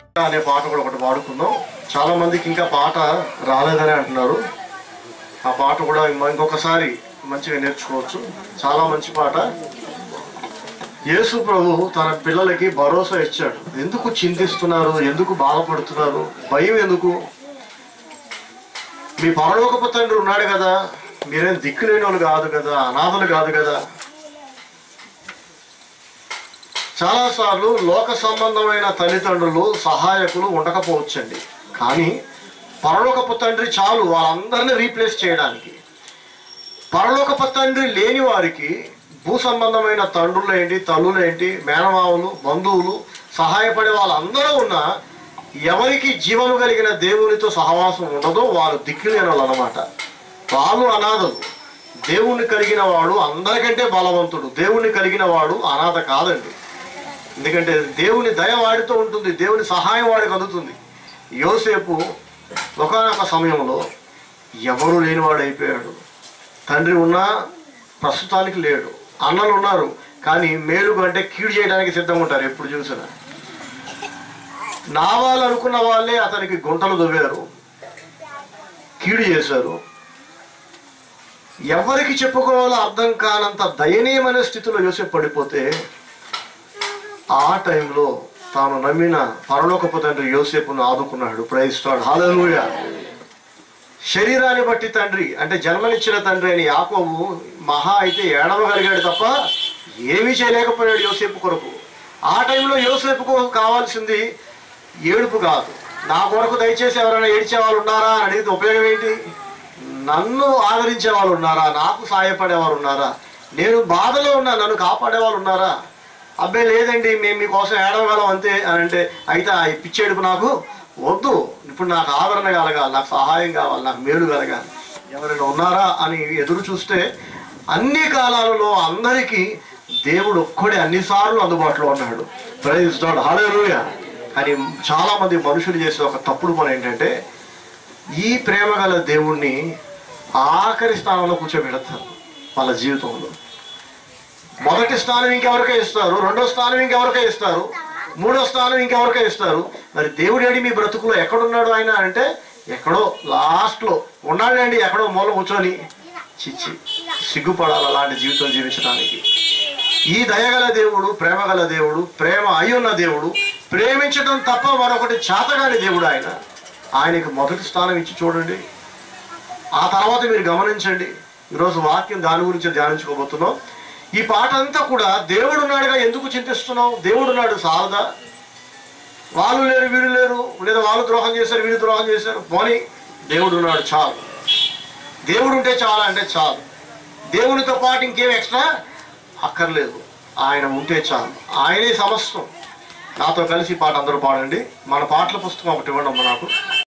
అనే పాట కూడా ఒకటి పాడుకుందాం చాలా మందికి ఇంకా పాట రాలేదని అంటున్నారు ఆ పాట కూడా ఇంకొ- ఇంకొకసారి మంచిగా నేర్చుకోవచ్చు చాలా మంచి పాట యేసు ప్రభు తన పిల్లలకి భరోసా ఇచ్చాడు ఎందుకు చింతిస్తున్నారు ఎందుకు బాధపడుతున్నారు భయం ఎందుకు మీ పరలోకపు తండ్రి ఉన్నాడు కదా మీరేం దిక్కులేని వాళ్ళు కాదు కదా అనాథలు కాదు కదా చాలాసార్లు లోక సంబంధమైన తల్లిదండ్రులు సహాయకులు ఉండకపోవచ్చండి కానీ పరలోకపు తండ్రి చాలు వాళ్ళందరినీ రీప్లేస్ చేయడానికి పరలోకపు తండ్రి లేని వారికి భూ సంబంధమైన తండ్రులు ఏంటి తల్లులు ఏంటి మేనమావులు బంధువులు సహాయపడే వాళ్ళందరూ ఉన్నా ఎవరికి జీవము కలిగిన దేవునితో సహవాసం ఉండదో వారు దిక్కులేని వాళ్ళు అనమాట వాళ్ళు అనాథలు దేవుణ్ణి కలిగిన వాడు అందరికంటే బలవంతుడు దేవుణ్ణి కలిగిన వాడు అనాథ కాదండి ఎందుకంటే దేవుని దయ వాడితో ఉంటుంది దేవుని సహాయం వాడికి అందుతుంది యోసేపు ఒకనొక సమయంలో ఎవరు లేనివాడు అయిపోయాడు తండ్రి ఉన్నా ప్రస్తుతానికి లేడు అన్నలు ఉన్నారు కానీ మేలు కంటే కీడు చేయడానికి సిద్ధంగా ఉంటారు ఎప్పుడు చూసినా నావాలనుకున్న వాళ్ళే అతనికి గుంటలు దువ్వారు కీడు చేశారు ఎవరికి చెప్పుకోవాలో అర్థం కానంత దయనీయమైన స్థితిలో యోసేపు పడిపోతే ఆ టైంలో తాను నమ్మిన పరలోకపు తండ్రి యోసేపును ఆదుకున్నాడు ప్రైస్తాడు హాలూయ శరీరాన్ని బట్టి తండ్రి అంటే జన్మనిచ్చిన తండ్రి అని యాకోబు మహా అయితే ఏడవగలిగాడు తప్ప ఏమీ చేయలేకపోయాడు యోసేపు కొరకు ఆ టైంలో యోసేపుకు కావాల్సింది ఏడుపు కాదు నా కొరకు దయచేసి ఎవరైనా ఏడ్చే వాళ్ళు ఉన్నారా అని అడిగితే ఉపయోగం ఏంటి నన్ను ఆదరించే వాళ్ళు ఉన్నారా నాకు సాయపడేవారు ఉన్నారా నేను బాధలో ఉన్నా నన్ను కాపాడే వాళ్ళు ఉన్నారా అబ్బాయి లేదండి మేము మీకోసం ఏడవగలం అంతే అని అంటే అయితే ఆ పిచ్చేడుపు నాకు వద్దు ఇప్పుడు నాకు ఆదరణ కలగాలి నాకు సహాయం కావాలి నాకు మేలు కలగాలి ఎవరైనా ఉన్నారా అని ఎదురు చూస్తే అన్ని కాలాలలో అందరికీ దేవుడు ఒక్కడే అన్నిసార్లు అందుబాటులో ఉన్నాడు ప్రైజ్ లార్డ్ హల్లెలూయ కానీ చాలా మంది మనుషులు చేసే ఒక తప్పుడు పని ఏంటంటే ఈ ప్రేమ గల దేవుణ్ణి ఆఖరి స్థానంలో కూర్చోబెడతారు వాళ్ళ జీవితంలో మొదటి స్థానం ఇంకెవరికే ఇస్తారు రెండో స్థానం ఇంకెవరికే ఇస్తారు మూడో స్థానం ఇంకెవరికే ఇస్తారు మరి దేవుడు ఏడి మీ బ్రతుకులో ఎక్కడున్నాడు ఆయన అంటే ఎక్కడో లాస్ట్లో ఉన్నాడండి ఎక్కడో మూల కూర్చొని చిచ్చి సిగ్గుపడాలి అలాంటి జీవితం జీవించడానికి ఈ దయగల దేవుడు ప్రేమగల దేవుడు ప్రేమ అయ్యున్న దేవుడు ప్రేమించడం తప్ప మరొకటి చేతగాని దేవుడు ఆయన ఆయనకి మొదటి స్థానం ఇచ్చి చూడండి ఆ తర్వాత మీరు గమనించండి ఈరోజు వాక్యం దాని గురించి ధ్యానించుకోబోతున్నాం ఈ పాట అంతా కూడా దేవుడు ఉన్నాడుగా ఎందుకు చింతిస్తున్నావు దేవుడు ఉన్నాడు సారదా వాళ్ళు లేరు వీరు లేరు లేదా వాళ్ళు ద్రోహం చేశారు వీరు ద్రోహం చేశారు పోనీ దేవుడు ఉన్నాడు చాలు దేవుడు ఉంటే చాలా అంటే చాలు దేవునితో పాటు ఇంకేం ఎక్స్ట్రా అక్కర్లేదు ఆయన ఉంటే చాలు ఆయనే సమస్తం నాతో కలిసి ఈ పాట అందరూ పాడండి మన పాటల పుస్తకం ఒకటి ఇవ్వండి అమ్మ నాకు